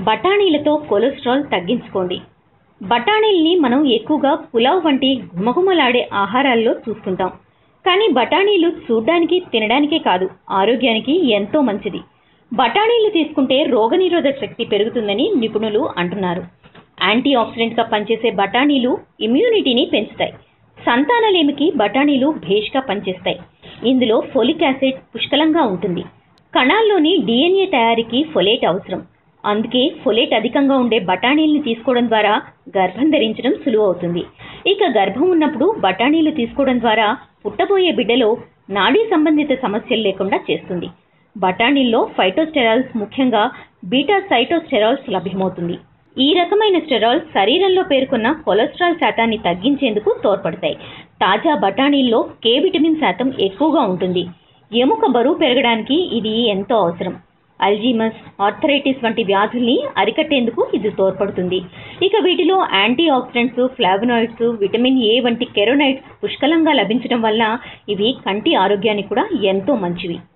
బఠానీలతో cholesterol తగ్గించుకోండి బఠానీల్ని మనం ఎక్కువగా పులావ్ వంటి గుమగుమలాడే ఆహారాల్లో చూస్తుంటాం కానీ బఠానీలు చూడ్డానికి తినడానికే కాదు ఆరోగ్యానికి ఎంతో మంచిది బఠానీలు తీసుకుంటే రోగనిరోధక శక్తి పెరుగుతుందని నిపుణులు అంటున్నారు యాంటీ ఆక్సిడెంట్గా పనిచేసే బఠానీలు ఇమ్యూనిటీని పెంచుతాయి సంతానలేమికి బఠానీలు భేష్గా పనిచేస్తాయి ఇందులో ఫోలిక్ యాసిడ్ పుష్కలంగా ఉంటుంది కణాల్లోని డిఎన్ఏ తయారీకి ఫొలేట్ అవసరం అందుకే ఫొలేట్ అధికంగా ఉండే బఠానీల్ని తీసుకోవడం ద్వారా గర్భం ధరించడం సులువు అవుతుంది ఇక గర్భం ఉన్నప్పుడు బఠానీలు తీసుకోవడం ద్వారా పుట్టబోయే బిడ్డలో నాడీ సంబంధిత సమస్యలు లేకుండా చేస్తుంది బఠానీల్లో ఫైటోస్టెరాల్స్ ముఖ్యంగా బీటా సైటోస్టెరాల్స్ లభ్యమవుతుంది ఈ రకమైన స్టెరాల్స్ శరీరంలో పేర్కొన్న కొలెస్ట్రాల్ శాతాన్ని తగ్గించేందుకు తోడ్పడతాయి తాజా బఠానీల్లో కే విటమిన్ శాతం ఎక్కువగా ఉంటుంది ఎముక బరువు పెరగడానికి ఇది ఎంతో అవసరం అల్జీమస్ ఆర్థరైటిస్ వంటి వ్యాధుల్ని అరికట్టేందుకు ఇది తోడ్పడుతుంది ఇక వీటిలో antioxidants flavonoids vitamin A వంటి కెరోనైడ్స్ పుష్కలంగా లభించడం వల్ల ఇవి కంటి ఆరోగ్యానికి కూడా ఎంతో మంచివి